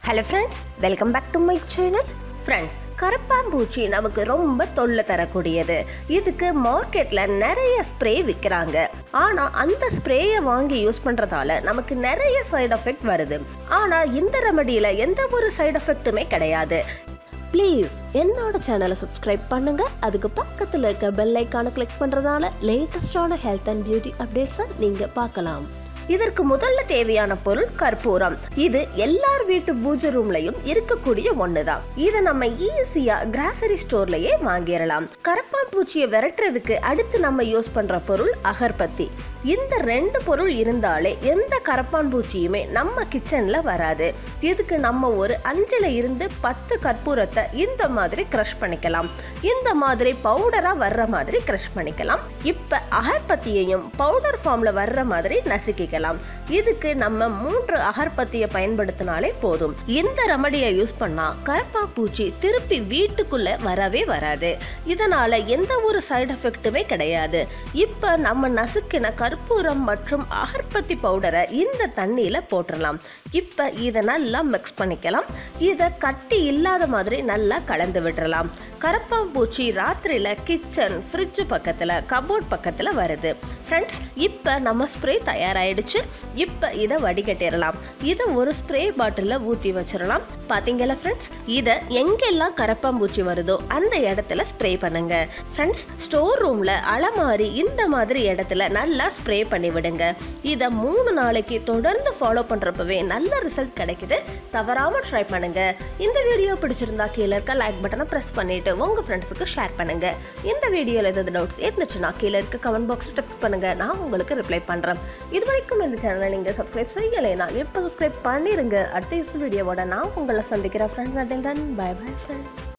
hello friends welcome back to my channel friends கரப்பாம்பூச்சி நமக்கு ரொம்ப தொல்லை தரக்கூடியது இதுக்கு மார்க்கெட்டில் நிறைய ஸ்ப்ரே விற்கிறாங்க ஆனால் அந்த ஸ்ப்ரேயை வாங்கி யூஸ் பண்ணுறதால நமக்கு நிறைய சைடு எஃபெக்ட் வருது ஆனால் இந்த ரெமடியில் எந்த ஒரு சைடு எஃபெக்ட்டுமே கிடையாது ப்ளீஸ் என்னோட சேனலை சப்ஸ்கிரைப் பண்ணுங்க அதுக்கு பக்கத்தில் இருக்க பெல் ஐக்கானை கிளிக் பண்ணுறதால லேட்டஸ்டான ஹெல்த் அண்ட் பியூட்டி அப்டேட்ஸை நீங்கள் பார்க்கலாம் இதற்கு முதல்ல தேவையான பொருள் கற்பூரம் இது எல்லார் வீட்டு பூஜை ரூம்லயும் இருக்கக்கூடிய ஒண்ணுதான் இதை நம்ம ஈஸியா கிராசரி ஸ்டோர்லயே வாங்கிடலாம் கரப்பான்பூச்சியை விரட்டுறதுக்கு அடுத்து நம்ம யூஸ் பண்ற பொருள் அகர்பத்தி இந்த ரெண்டு பொருள் இருந்தாலே எந்த கரப்பான் பூச்சியுமே நம்ம கிச்சன்ல வராது இதுக்கு நம்ம ஒரு அஞ்சுல இருந்து பத்து கற்பூரத்தை இந்த மாதிரி க்ரஷ் பண்ணிக்கலாம் இந்த மாதிரி பவுடரா வர்ற மாதிரி க்ரஷ் பண்ணிக்கலாம் இப்ப அகர்பத்தியையும் பவுடர் ஃபார்ம்ல வர்ற மாதிரி நசுக்கிக்கலாம் இதுக்கு நம்ம மூன்று அகர்பத்தியை பயன்படுத்தினாலே போதும் இந்த ரெமடியை யூஸ் பண்ணா கரப்பா பூச்சி திருப்பி வீட்டுக்குள்ள வரவே வராது இதனால எந்த ஒரு சைடு எஃபெக்ட்டுமே கிடையாது இப்ப நம்ம நசுக்கின கற்பூரம் மற்றும் அகர்பத்தி பவுடரை இந்த தண்ணியில போட்டுடலாம் இப்ப இதை நல்லா மிக்ஸ் பண்ணிக்கலாம் இதை கட்டி இல்லாத மாதிரி நல்லா கலந்து விட்டுறலாம் கரப்பாம்பூச்சி ராத்திரியில கிச்சன் ஃப்ரிட்ஜ் பக்கத்துல கபோர்ட் பக்கத்துல வருது ஃப்ரெண்ட்ஸ் இப்போ நம்ம ஸ்ப்ரே தயாராயிடுச்சு இப்போ இதை வடிகட்டிடலாம் இதை ஒரு ஸ்ப்ரே பாட்டிலில் ஊற்றி வச்சிடலாம் பார்த்தீங்களா ஃப்ரெண்ட்ஸ் இதை எங்கெல்லாம் கரப்பாம்பூச்சி வருதோ அந்த இடத்துல ஸ்ப்ரே பண்ணுங்க ஃப்ரெண்ட்ஸ் ஸ்டோர் ரூமில் அலமாரி இந்த மாதிரி இடத்துல நல்லா ஸ்ப்ரே பண்ணி விடுங்க இதை மூணு நாளைக்கு தொடர்ந்து ஃபாலோ பண்ணுறப்பவே நல்ல ரிசல்ட் கிடைக்குது தவறாமல் ட்ரை பண்ணுங்க இந்த வீடியோ பிடிச்சிருந்தா கீழே இருக்க லைக் பட்டனை ப்ரெஸ் பண்ணிட்டு உங்கள் ஃப்ரெண்ட்ஸுக்கு ஷேர் பண்ணுங்க இந்த வீடியோவில் ஏதாவது டவுட்ஸ் இருந்துச்சுன்னா கீழே இருக்க கமெண்ட் பாக்ஸ் டெக்ஸ்ட் பண்ணுங்க நான் உங்களுக்கு ரிப்ளை பண்ணுறேன் இது வரைக்கும் இந்த சேனலை நீங்கள் சப்ஸ்கிரைப் செய்யலைனா இப்போ சப்ஸ்கிரைப் பண்ணிருங்க அடுத்த யூஸ்ஃபுல் வீடியோவோட நான் உங்களை சந்திக்கிறேன் ஃப்ரெண்ட்ஸ் அட்டன் தன் பை பை ஃப்ரெண்ட்ஸ்